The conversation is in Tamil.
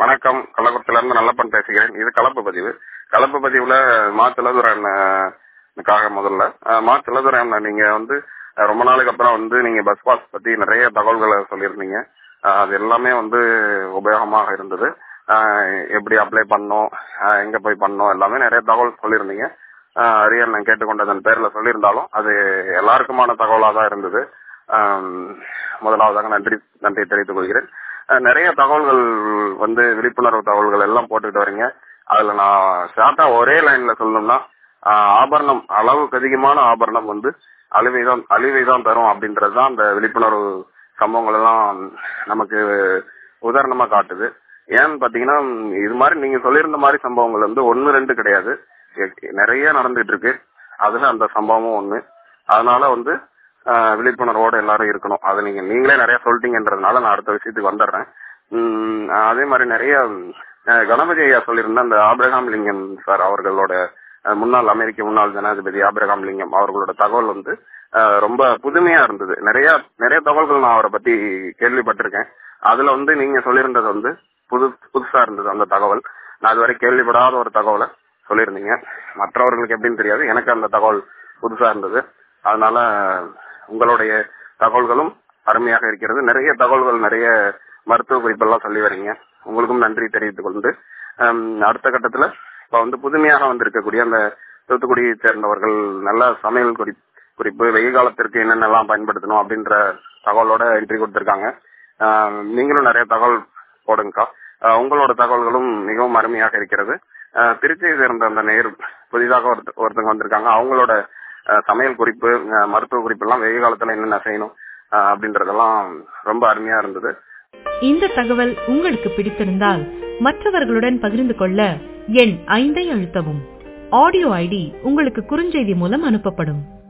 வணக்கம் கள்ளக்குறிச்சில இருந்து நல்லப்பன் பேசுகிறேன் இது கலப்பு பதிவு கலப்பு பதிவுல மா திலதுரன் காக முதல்ல அஹ், மா திலதுரன் நீங்க வந்து அஹ், ரொம்ப நாளுக்கு அப்புறம் வந்து நீங்க பஸ் பாஸ் பத்தி நிறைய தகவல்களை சொல்லியிருந்தீங்க அஹ், அது எல்லாமே வந்து உபயோகமாக இருந்தது அஹ், எப்படி அப்ளை பண்ணோம் அஹ், எங்க போய் பண்ணோம் எல்லாமே நிறைய தகவல் சொல்லியிருந்தீங்க அஹ், அரியர் நான் கேட்டுக்கொண்டதன் பேர்ல சொல்லியிருந்தாலும் அது எல்லாருக்குமான தகவலா தான் இருந்தது ஆம், முதலாவதாக நன்றி நன்றி தெரிவித்துக் கொள்கிறேன் அஹ், நிறைய தகவல்கள் வந்து விழிப்புணர்வு தகவல்கள் எல்லாம் போட்டுக்கிட்டு வரீங்க அதுல நான் ஷார்ட்டா ஒரே லைன்ல சொல்லணும்னா ஆஹ், ஆபரணம் அளவுக்கு அதிகமான ஆபரணம் வந்து அழிவைதான் அழிவைதான் தரும் அப்படின்றது தான் அந்த விழிப்புணர்வு சம்பவங்கள் எல்லாம் நமக்கு உதாரணமா காட்டுது ஏன்னு பாத்தீங்கன்னா இது மாதிரி நீங்க சொல்லியிருந்த மாதிரி சம்பவங்கள் வந்து ஒன்னு ரெண்டு கிடையாது எ- நிறைய நடந்துட்டு இருக்கு அதுல அந்த சம்பவமும் ஒண்ணு அதனால வந்து ஆஹ், விழிப்புணர்வோட எல்லாரும் இருக்கணும் அதை நீங்க நீங்களே நிறைய சொல்லிட்டீங்கன்றதுனால நான் அடுத்த விஷயத்துக்கு வந்துடுறேன் உம், அதே மாதிரி நிறைய ஆஹ், கணபதி ஐயா சொல்லியிருந்த அந்த ஆபிரகாம் லிங்கம் சார் அவர்களோட ஆஹ், முன்னாள் அமெரிக்க முன்னாள் ஜனாதிபதி ஆபிரகாம் லிங்கம் அவர்களோட தகவல் வந்து ஆஹ், ரொம்ப புதுமையா இருந்தது நிறைய நிறைய தகவல்கள் நான் அவரை பத்தி கேள்விப்பட்டிருக்கேன் அதுல வந்து நீங்க சொல்லியிருந்தது வந்து புது புதுசா இருந்தது அந்த தகவல் நான் இதுவரை கேள்விப்படாத ஒரு தகவலை சொல்லியிருந்தீங்க மற்றவர்களுக்கு எப்படின்னு தெரியாது எனக்கு அந்த தகவல் புதுசா இருந்தது அதனால உங்களுடைய தகவல்களும் அருமையாக இருக்கிறது நிறைய தகவல்கள் நிறைய மருத்துவ குறிப்பெல்லாம் சொல்லி வரீங்க உங்களுக்கும் நன்றி தெரிவித்துக் கொண்டு ஹம், அடுத்த கட்டத்துல இப்ப வந்து புதுமையாக வந்திருக்கக்கூடிய அந்த தூத்துக்குடியை சேர்ந்தவர்கள் நல்ல சமையல் குறி குறிப்பு வெயில் காலத்திற்கு என்னென்னலாம் பயன்படுத்தணும் அப்படின்ற தகவலோட என்ட்ரி கொடுத்திருக்காங்க ஆஹ், நீங்களும் நிறைய தகவல் போடுங்கக்கா ஆஹ், உங்களோட தகவல்களும் மிகவும் அருமையாக இருக்கிறது ஆஹ், திருச்சியை சேர்ந்த அந்த நேர் புதிதாக ஒருத்த- ஒருத்தங்க வந்திருக்காங்க அவங்களோட ஆஹ், சமையல் குறிப்பு ஆஹ், மருத்துவ குறிப்பு எல்லாம் வெயில் காலத்துல என்னென்ன செய்யணும் ஆஹ், அப்படின்றதெல்லாம் ரொம்ப அருமையா இருந்தது இந்த தகவல் உங்களுக்கு பிடித்திருந்தால் மற்றவர்களுடன் பகிர்ந்து கொள்ள எண் ஐந்தை அழுத்தவும் ஆடியோ ஐடி உங்களுக்கு குறுஞ்செய்தி மூலம் அனுப்பப்படும்